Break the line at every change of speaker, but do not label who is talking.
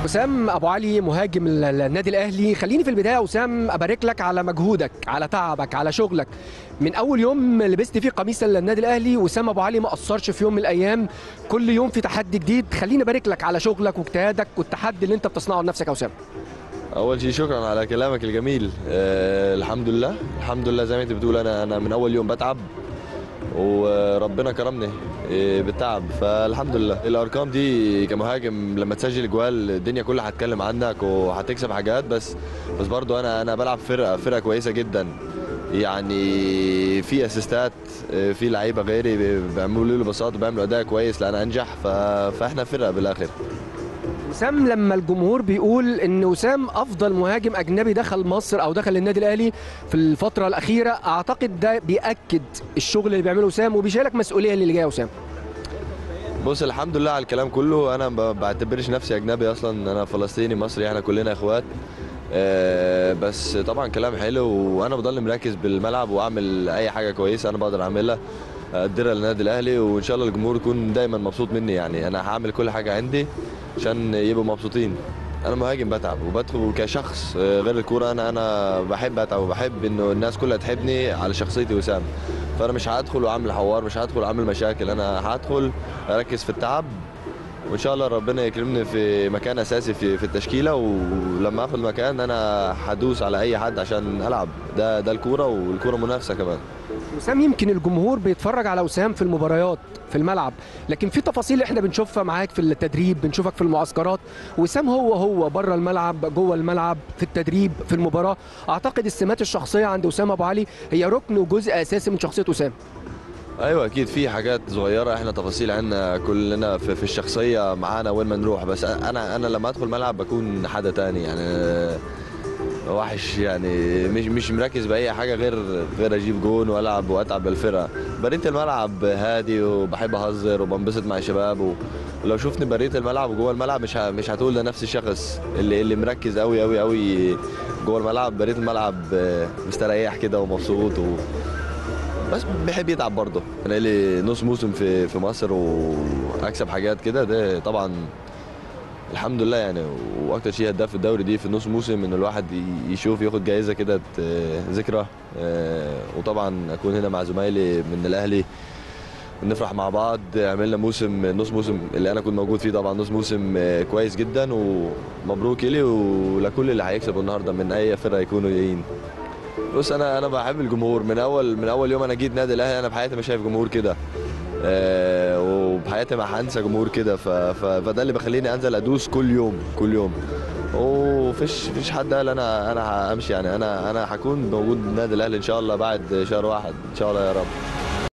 وسام ابو علي مهاجم ال- النادي الاهلي خليني في البدايه وسام ابارك لك على مجهودك على تعبك على شغلك من اول يوم لبست فيه قميص النادي الاهلي وسام ابو علي ما قصرش في يوم من الايام كل يوم في تحدي جديد خليني ابارك لك على شغلك واجتهادك والتحدي اللي انت بتصنعه لنفسك يا وسام
اول شيء شكرا على كلامك الجميل أه الحمد لله الحمد لله زي ما انت بتقول انا انا من اول يوم بتعب وربنا كرمني آه، بالتعب فالحمد لله الارقام دي كمهاجم لما تسجل جوال الدنيا كلها هتتكلم عنك وهتكسب حاجات بس بس برضو انا انا بلعب فرقه فرقه كويسه جدا يعني في اسيستات آه، في لعيبه غيري بيعملوا لي بساط وبيعملوا اداء كويس لان انجح ف- فاحنا فرقه بالاخر
وسام لما الجمهور بيقول ان وسام افضل مهاجم اجنبي دخل مصر او دخل النادي الاهلي في الفتره الاخيره اعتقد ده بياكد الشغل اللي بيعمله وسام وبيشيلك مسؤوليه اللي جايه وسام
بص الحمد لله على الكلام كله انا ما بعتبرش نفسي اجنبي اصلا انا فلسطيني مصري احنا كلنا اخوات آه، بس طبعا كلام حلو وانا بضل مركز بالملعب واعمل اي حاجه كويسه انا بقدر اعملها اقدرها للنادي الاهلي وان شاء الله الجمهور يكون دايما مبسوط مني يعني انا هعمل كل حاجه عندي عشان يبقوا مبسوطين انا مهاجم بتعب وبدخل كشخص آه، غير الكوره انا انا بحب اتعب وبحب انه الناس كلها تحبني على شخصيتي وسام فانا مش هدخل واعمل حوار مش هدخل واعمل مشاكل انا هدخل اركز في التعب وان شاء الله ربنا يكرمني في مكان اساسي في في التشكيله ولما اخد مكان انا هدوس على اي حد عشان العب ده ده الكوره والكوره منافسه كمان
وسام يمكن الجمهور بيتفرج على وسام في المباريات في الملعب لكن في تفاصيل احنا بنشوفها معاك في التدريب بنشوفك في المعسكرات وسام هو هو بره الملعب جوه الملعب في التدريب في المباراه اعتقد السمات الشخصيه عند وسام ابو علي هي ركن وجزء اساسي من شخصيه وسام
ايوه اكيد في حاجات صغيره احنا تفاصيل عنا كلنا في, في الشخصيه معانا وين ما نروح بس انا انا لما ادخل ملعب بكون حدا تاني يعني وحش يعني مش مش مركز باي حاجه غير غير اجيب جون والعب واتعب بالفرقه بريت الملعب هادي وبحب اهزر وبنبسط مع الشباب ولو شفتني بريت الملعب وجوه الملعب مش ه- مش هتقول ده نفس الشخص اللي اللي مركز قوي قوي قوي جوه الملعب بريت الملعب مستريح كده ومبسوط و... بس بيحب يتعب برضه انا لي نص موسم في في مصر واكسب حاجات كده ده طبعا الحمد لله يعني واكتر شيء هداف في الدوري دي في نص موسم ان الواحد ي- يشوف ياخد جايزه كده ت- ذكرى آه، وطبعا اكون هنا مع زمايلي من الاهلي نفرح مع بعض عملنا موسم نص موسم اللي انا كنت موجود فيه طبعا نص موسم آه، كويس جدا ومبروك لي ولكل اللي هيكسبوا النهارده من اي فرقه يكونوا جايين بص انا انا بحب الجمهور من اول من اول يوم انا جيت نادي الاهلي انا بحياتي ما شايف جمهور كده آه، وبحياتي ما هنسى جمهور كده ف- ف- فده اللي بخليني انزل ادوس كل يوم كل يوم وفيش فيش حد قال انا انا همشي يعني انا انا هكون موجود نادي الاهلي ان شاء الله بعد شهر واحد ان شاء الله يا رب